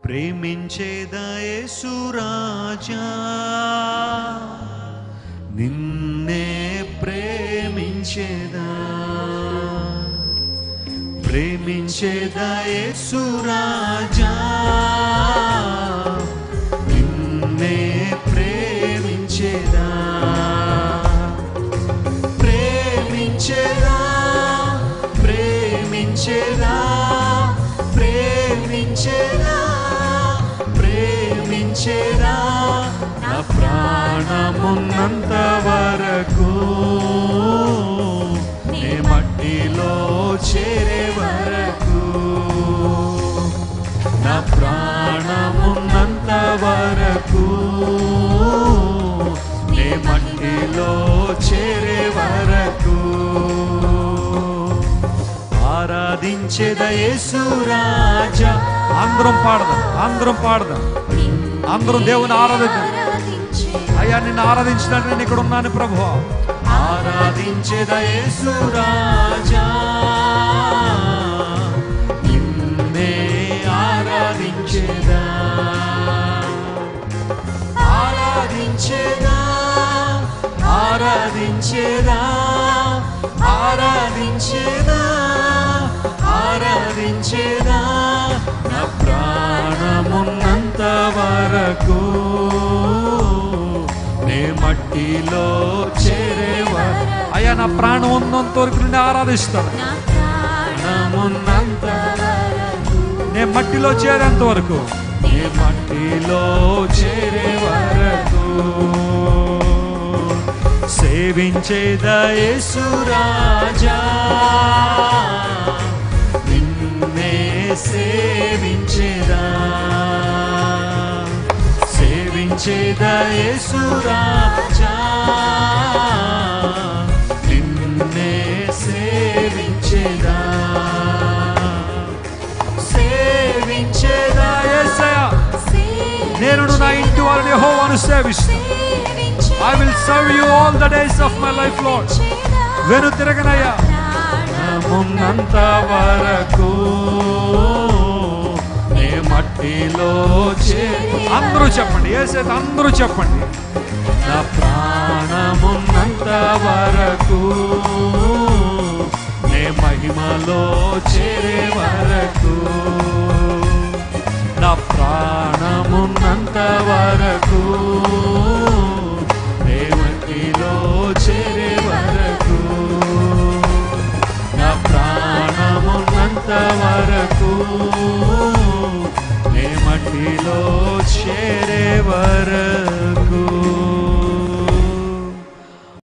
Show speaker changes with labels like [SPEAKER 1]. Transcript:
[SPEAKER 1] ప్రేమించేదయేసురాజా నిన్నే ప్రేమించేదా ప్రేమించేదయేసురాజా నిన్నే ప్రేమించేదా ప్రేమించేదా ప్రేమించేదా ప్రేమించేదా ప్రేమించేదా నా ప్రాణమున్నంత వరకు నే మట్టిలో చేరే వరకు నా ప్రాణమున్నంత వరకు నే మట్టిలో చేరే వరకు ఆరాధించేద యేసురాజా
[SPEAKER 2] అందరం పాడదాం అందరం పాడదాం అందరం దేవుని ఆరాధిద్దాం అయ్యా నిన్ను ఆరాధించడానికి నేను ఇక్కడ ఉన్నాను ప్రభు
[SPEAKER 1] ఆరాధించేద యేసురాజా నిన్నే ఆరాధించేదా ఆరాధించేదా ఆరాధించేదా ఆరాధించేదా ఆరాధించేదా నా ప్రాణమున్నంత వరకు నే మట్టిలో చేరేవారు
[SPEAKER 2] అయ్యా నా ప్రాణం ఉన్నంత వరకు నిన్ను ఆరాధిస్తాను
[SPEAKER 1] ప్రాణమున్నంత
[SPEAKER 2] నేను మట్టిలో చేరేంత వరకు
[SPEAKER 1] నే మట్టిలో చేరే వరకు సేవించేదయేసురాజా నిన్నే సేవించేదా సేవించేదయేసురాజా నిన్నే సేవించేదా సేవించేదా
[SPEAKER 2] యేసయ్యా, నేను నా ఇంటి వారిని యెహోవాను సేవిస్తాను I will serve you all the days of my life lord వెను తిరగనయ్యా
[SPEAKER 1] ఉన్నంత వరకు నే మట్టిలో చేరి
[SPEAKER 2] అందరూ చెప్పండి ఏసైతే అందరూ చెప్పండి
[SPEAKER 1] నా ప్రాణమున్నంత వరకు నే మహిమలో చేరే వరకు నా ప్రాణమున్నంత వరకు నే మట్టిలో చేరే వరకు నా ప్రాణమున్నంత వరకు నే మట్టిలో చేరే వరకు